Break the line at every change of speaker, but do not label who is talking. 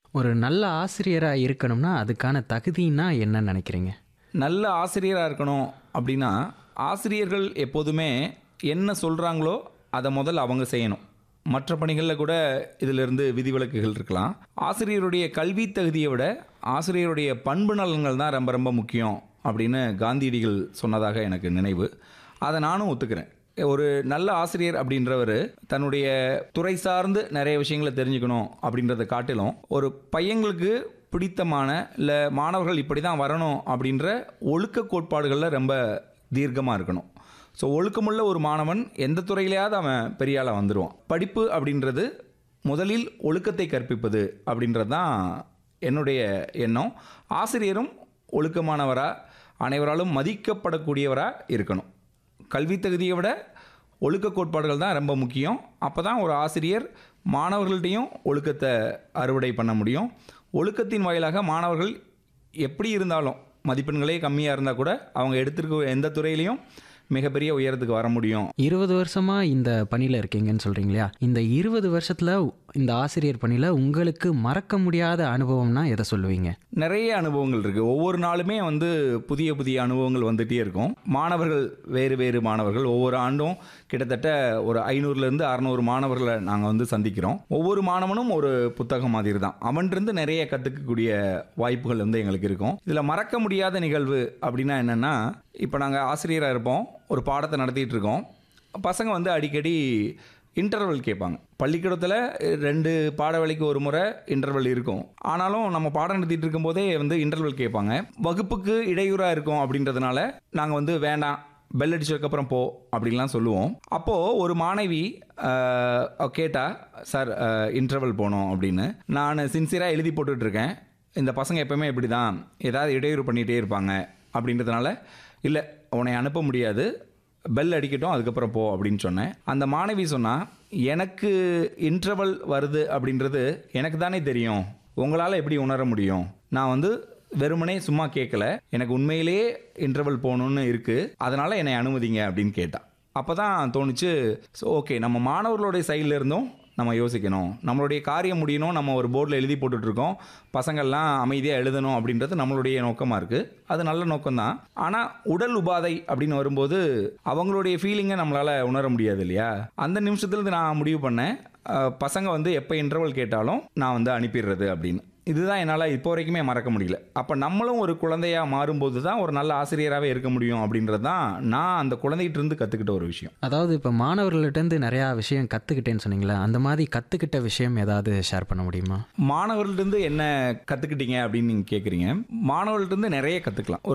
ஒரு நல்ல ஆசிரியராக இருக்கணும்னா அதுக்கான தகுதின்னா என்னன்னு நினைக்கிறீங்க
நல்ல ஆசிரியராக இருக்கணும் அப்படின்னா ஆசிரியர்கள் எப்போதுமே என்ன சொல்கிறாங்களோ அதை முதல்ல அவங்க செய்யணும் மற்ற பணிகளில் கூட இதிலிருந்து விதிவிலக்குகள் இருக்கலாம் ஆசிரியருடைய கல்வி தகுதியை விட ஆசிரியருடைய பண்பு நலன்கள் தான் ரொம்ப ரொம்ப முக்கியம் அப்படின்னு காந்தியடிகள் சொன்னதாக எனக்கு நினைவு அதை நானும் ஒத்துக்கிறேன் ஒரு நல்ல ஆசிரியர் அப்படின்றவர் தன்னுடைய துறை சார்ந்து நிறைய விஷயங்களை தெரிஞ்சுக்கணும் அப்படின்றத காட்டிலும் ஒரு பையங்களுக்கு பிடித்தமான இல்லை மாணவர்கள் இப்படி தான் வரணும் அப்படின்ற ஒழுக்க கோட்பாடுகளில் ரொம்ப தீர்க்கமாக இருக்கணும் ஸோ ஒழுக்கமுள்ள ஒரு மாணவன் எந்த துறையிலையாவது அவன் பெரிய ஆளாக வந்துடுவான் படிப்பு அப்படின்றது முதலில் ஒழுக்கத்தை கற்பிப்பது அப்படின்றது தான் என்னுடைய எண்ணம் ஆசிரியரும் ஒழுக்கமானவராக அனைவராலும் மதிக்கப்படக்கூடியவராக இருக்கணும் கல்வி தகுதியை விட ஒழுக்க கோட்பாடுகள் தான் ரொம்ப முக்கியம் அப்போ தான் ஒரு ஆசிரியர் மாணவர்கள்ட்டையும் ஒழுக்கத்தை அறுவடை பண்ண முடியும் ஒழுக்கத்தின் வாயிலாக மாணவர்கள் எப்படி இருந்தாலும் மதிப்பெண்களே கம்மியாக இருந்தால் கூட அவங்க எடுத்திருக்க எந்த துறையிலையும் மிகப்பெரிய உயரத்துக்கு வர முடியும்
இருபது வருஷமா இந்த பணியில் இருக்கீங்கன்னு சொல்றீங்க இல்லையா இந்த இருபது வருஷத்துல இந்த ஆசிரியர் பணியில் உங்களுக்கு மறக்க முடியாத அனுபவம்னா எதை சொல்லுவீங்க
நிறைய அனுபவங்கள் இருக்குது ஒவ்வொரு நாளுமே வந்து புதிய புதிய அனுபவங்கள் வந்துகிட்டே இருக்கும் மாணவர்கள் வேறு வேறு மாணவர்கள் ஒவ்வொரு ஆண்டும் கிட்டத்தட்ட ஒரு ஐநூறுலேருந்து அறநூறு மாணவர்களை நாங்கள் வந்து சந்திக்கிறோம் ஒவ்வொரு மாணவனும் ஒரு புத்தகம் மாதிரி தான் அவன்கிட்ட நிறைய கற்றுக்கக்கூடிய வாய்ப்புகள் வந்து எங்களுக்கு இருக்கும் இதில் மறக்க முடியாத நிகழ்வு அப்படின்னா என்னென்னா இப்போ நாங்கள் ஆசிரியராக இருப்போம் ஒரு பாடத்தை நடத்திட்டு இருக்கோம் பசங்க வந்து அடிக்கடி இன்டர்வல் கேட்பாங்க பள்ளிக்கூடத்தில் ரெண்டு பாடவேளைக்கு ஒரு முறை இன்டர்வல் இருக்கும் ஆனாலும் நம்ம பாடம் நடத்திட்டு இருக்கும்போதே வந்து இன்டர்வல் கேட்பாங்க வகுப்புக்கு இடையூறாக இருக்கும் அப்படின்றதுனால நாங்கள் வந்து வேண்டாம் பெல் அடிச்சதுக்கப்புறம் போ அப்படின்லாம் சொல்லுவோம் அப்போது ஒரு மாணவி கேட்டா சார் இன்டர்வல் போகணும் அப்படின்னு நான் சின்சியராக எழுதி போட்டுட்ருக்கேன் இந்த பசங்க எப்பவுமே இப்படி தான் ஏதாவது இடையூறு பண்ணிகிட்டே இருப்பாங்க அப்படின்றதுனால இல்லை உன்னை அனுப்ப முடியாது பெல் அடிக்கட்டும் அதுக்கப்புறம் போ அப்படின்னு சொன்னேன் அந்த மாணவி சொன்னா எனக்கு இன்டர்வல் வருது அப்படின்றது எனக்கு தானே தெரியும் உங்களால் எப்படி உணர முடியும் நான் வந்து வெறுமனே சும்மா கேட்கல எனக்கு உண்மையிலேயே இன்டர்வல் போகணுன்னு இருக்குது அதனால் என்னை அனுமதிங்க அப்படின்னு கேட்டா அப்போ தான் தோணுச்சு ஸோ ஓகே நம்ம மாணவர்களுடைய சைடில் இருந்தும் நம்ம யோசிக்கணும் நம்மளுடைய காரியம் முடியணும் நம்ம ஒரு போர்டில் எழுதி போட்டுட்ருக்கோம் பசங்கள்லாம் அமைதியாக எழுதணும் அப்படின்றது நம்மளுடைய நோக்கமாக இருக்குது அது நல்ல நோக்கம்தான் ஆனால் உடல் உபாதை அப்படின்னு வரும்போது அவங்களுடைய ஃபீலிங்கை நம்மளால் உணர முடியாது இல்லையா அந்த நிமிஷத்துல நான் முடிவு பண்ணேன் அஹ், பசங்க வந்து எப்போ இன்டர்வல் கேட்டாலும் நான் வந்து அனுப்பிடுறது அப்படின்னு இதுதான் என்னால் இப்போ வரைக்குமே மறக்க முடியல அப்போ நம்மளும் ஒரு குழந்தையாக மாறும்போது தான் ஒரு நல்ல ஆசிரியராகவே இருக்க முடியும் அப்படின்றது தான் நான் அந்த குழந்தைகிட்ட இருந்து கற்றுக்கிட்ட ஒரு விஷயம்
அதாவது இப்போ மாணவர்கள்ட்டேருந்து நிறையா விஷயம் கற்றுக்கிட்டேன்னு சொன்னீங்களே அந்த மாதிரி கற்றுக்கிட்ட விஷயம் ஏதாவது ஷேர் பண்ண முடியுமா
மாணவர்கள்ட்டேருந்து என்ன கற்றுக்கிட்டீங்க அப்படின்னு நீங்கள் கேட்குறீங்க மாணவர்கள்ட்டேருந்து நிறைய கற்றுக்கலாம் ஒரு